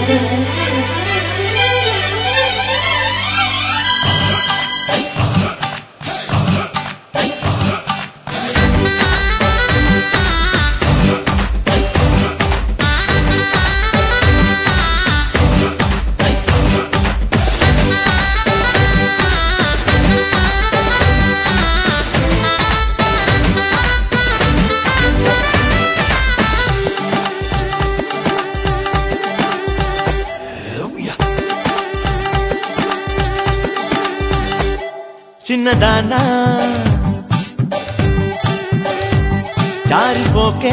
చిన్నదానా జారిపోకే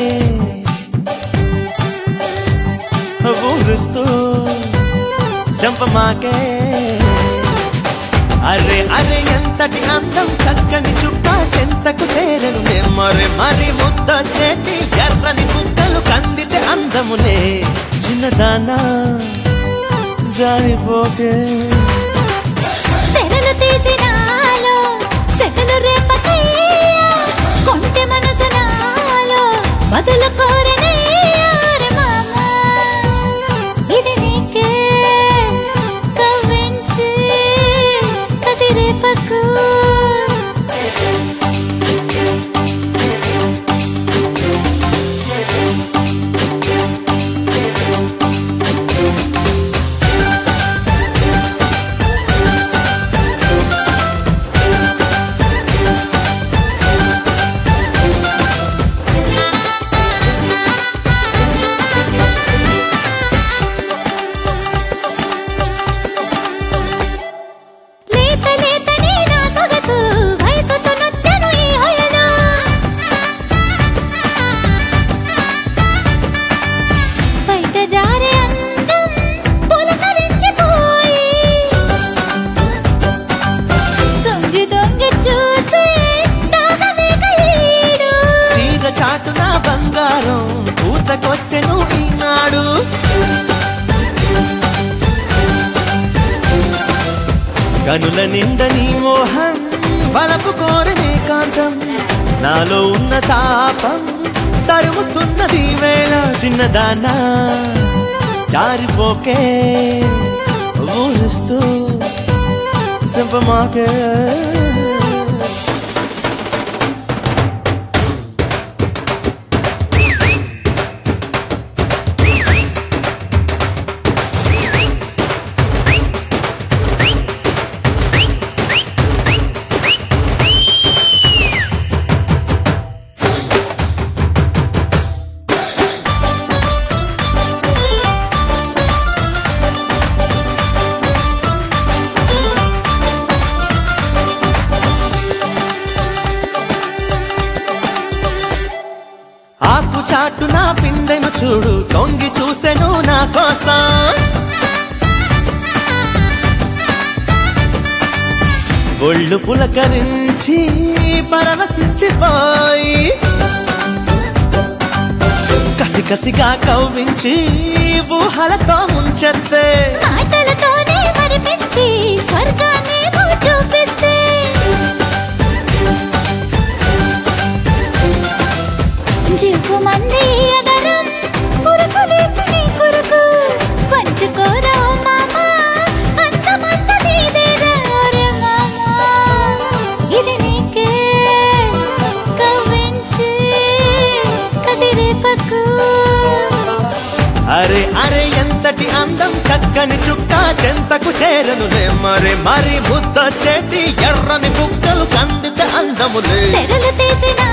ఊరుస్తూ చంపమాకే అరే అరే ఎంతటి అందం చక్కని చుక్క చెంతకు చేరను మరి మరి ముద్ద చెట్టి ఎర్రని బుక్కలు కందితే అందములే చిన్నదానా జారిపోకే తెరలు తీసినాలో సెగలు రేపకయ్యా కొంటె మనసు నాలో బదులు కోరనయ్యారు మామా ఇది నీకే కవ్వించి కసిరేపకు లేత లేతని నా సొగసు వయసుతో నొత్తెను ఈ హొయలో బయట జారే అందం పులకరించిపోయి తొంగి తొంగి చూసి దాగలేక ఈడు చీర చాటున బంగారం పూతకొచ్చెను ఈనాడు కనుల నిండ నీ మోహన్ వలపు కోరని కాంతం నాలో ఉన్న తాపం తరుముతున్నది ఈ వేళ చిన్నదానా జారిపోకే ఊరుస్తూ చంపమాకే ఆకు చాటు నా పిందెను చూడు తొంగి చూసెను నా కోసం ఒళ్ళు పులకరించి పరవశించిపోయి కసి కసిగా కవ్వించి ఊహలతో ముంచెత్తే మాటలతోనే మరిపించి స్వర్గాన్ని చూపిస్తే జివ్వు మంది ఎదరం కురుకులేసి నీ కురుకు పంచుకోరా మామ అంతమంత నీదేరా ఓరే మామ ఇది నీకే కవ్వించి కసిరేపకు అరే అరే ఎంతటి అందం చక్కని చుక్క చెంతకు చేరనులే మరి మరి ముద్ద చెట్టి ఎర్రని బుక్కలు కందితే అందములే తెరలు తీసిన